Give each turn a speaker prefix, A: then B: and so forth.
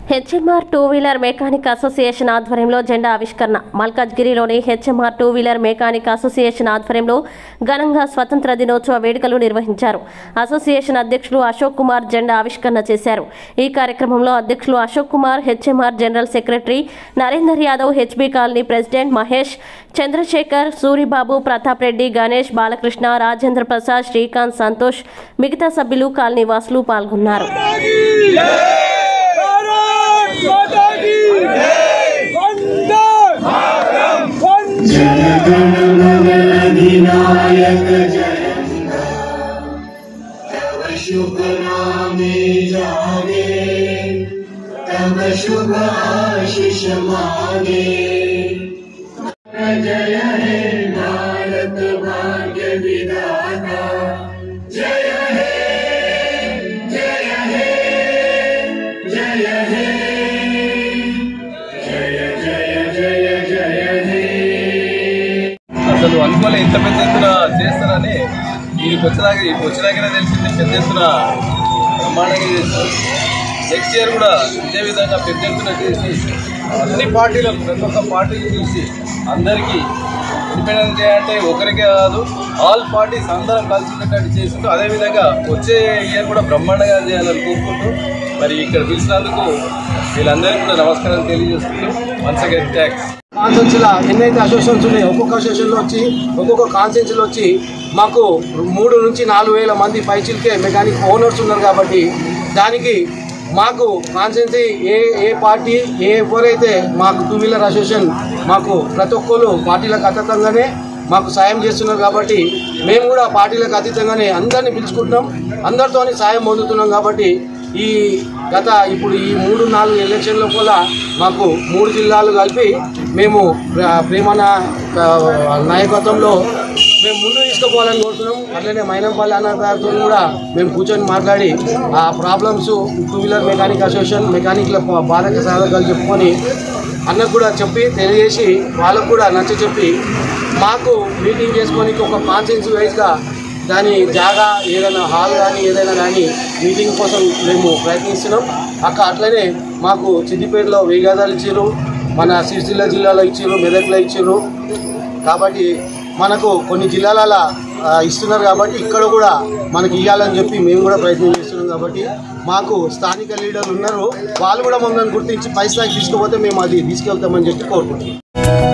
A: HMR two wheeler mechanic association ఆధ్వర్యంలో జెండా ఆవిష్కరణ మల్కాజ్గిరిలోని HMR two wheeler mechanic association ఆధ్వర్యంలో ఘనంగా స్వతంత్ర దినోత్సవ వేడుకలు నిర్వహించారు అసోసియేషన్ అధ్యక్షులు అశోక్ కుమార్ జెండా ఆవిష్కరణ చేశారు ఈ కార్యక్రమంలో అధ్యక్షులు Ashok Kumar HMR general secretary Narender Yadav HB colony president Mahesh Chandrasekhar Suribabu Pratap Reddy Ganesh Balakrishna Rajendra Prasad Srikanth Santosh మిగతా సభ్యులు కాలనీ వాసులు పాల్గొన్నారు
B: भारत माता की वंदे वंदे
C: जनगणमनधिनायक जयन्त तव शुभ नामे जागे तव शुभ आशिष मागे जय हे भारत भाग्य विधाता जय हे जय हे जय हे जय जय जय जय हे
D: అసలు అనుకోలే ఇంత పెద్ద ఎత్తున చేస్తారని దీనికి వచ్చేదాకా వచ్చేదాకనే తెలిసింది పెద్ద ఎత్తున బ్రహ్మాండంగా చేస్తారు నెక్స్ట్ ఇయర్ కూడా ఇదే విధంగా పెద్ద ఎత్తున చేసి అన్ని పార్టీలకు ప్రతి ఒక్క పార్టీకి పిలిచి అందరికీ ఇండిపెండెన్స్ డే అంటే ఒకరికే కాదు ఆల్ పార్టీస్ అందరం కలిసినట్టు చేసింటూ అదేవిధంగా వచ్చే ఇయర్ కూడా బ్రహ్మాండంగా చేయాలని కోరుకుంటూ మరి ఇక్కడ పిలిచినందుకు వీళ్ళందరికీ కూడా నమస్కారం తెలియజేసుకుంటూ వన్స్ అగైన్ థ్యాంక్స్
E: కాన్సెన్స్లో ఎన్నైతే అసోసియేషన్స్ ఉన్నాయో ఒక్కొక్క అసోసియేషన్లో వచ్చి ఒక్కొక్క కాన్సెన్స్లో వచ్చి మాకు మూడు నుంచి నాలుగు వేల మంది పైచిల్కే మెకానిక్ ఓనర్స్ ఉన్నారు కాబట్టి దానికి మాకు కాన్సెన్సీ ఏ ఏ పార్టీ ఏ ఎవరైతే మాకు టూ వీలర్ అసోసియేషన్ మాకు ప్రతి ఒక్కరు పార్టీలకు అతీతంగానే మాకు సాయం చేస్తున్నారు కాబట్టి మేము కూడా పార్టీలకు అతీతంగానే అందరినీ పిలుచుకుంటున్నాం అందరితోని సాయం పొందుతున్నాం కాబట్టి ఈ గత ఇప్పుడు ఈ మూడు నాలుగు ఎలక్షన్ల కూడా మాకు మూడు జిల్లాలు కలిపి మేము ప్ర- ప్రేమన ఆ, నాయకత్వంలో మేము ముందు తీసుకుపోవాలని కోరుతున్నాం అట్లనే మైనంపల్లి అన్న గారితో కూడా మేము కూర్చొని మాట్లాడి ఆ problems two wheeler mechanic association మెకానిక్ల ప- బాధక సాధకాలు చెప్పుకొని అన్నకు కూడా చెప్పి తెలియజేసి వాళ్ళకు కూడా నచ్చ చెప్పి మాకు మీటింగ్ చేసుకొని ఒక కాన్సెన్స్ వైజ్గా దాని జాగా ఏదైనా హాల్ కానీ ఏదైనా కానీ మీటింగ్ కోసం మేము ప్రయత్నిస్తున్నాం అక్క అట్లనే మాకు సిద్దిపేటలో వేగాదాలు ఇచ్చారు మన సిరిసిల్ల జిల్లాలో ఇచ్చారు మెదక్లో ఇచ్చారు కాబట్టి మనకు కొన్ని జిల్లాల ఆ, ఇస్తున్నారు కాబట్టి ఇక్కడ కూడా మనకి ఇవ్వాలని చెప్పి మేము కూడా ప్రయత్నం చేస్తున్నాం కాబట్టి మాకు స్థానిక లీడర్లు ఉన్నారు వాళ్ళు కూడా మమ్మల్ని గుర్తించి పై స్థాయికి తీసుకుపోతే మేము అది తీసుకెళ్తామని చెప్పి కోరుకుంటున్నాం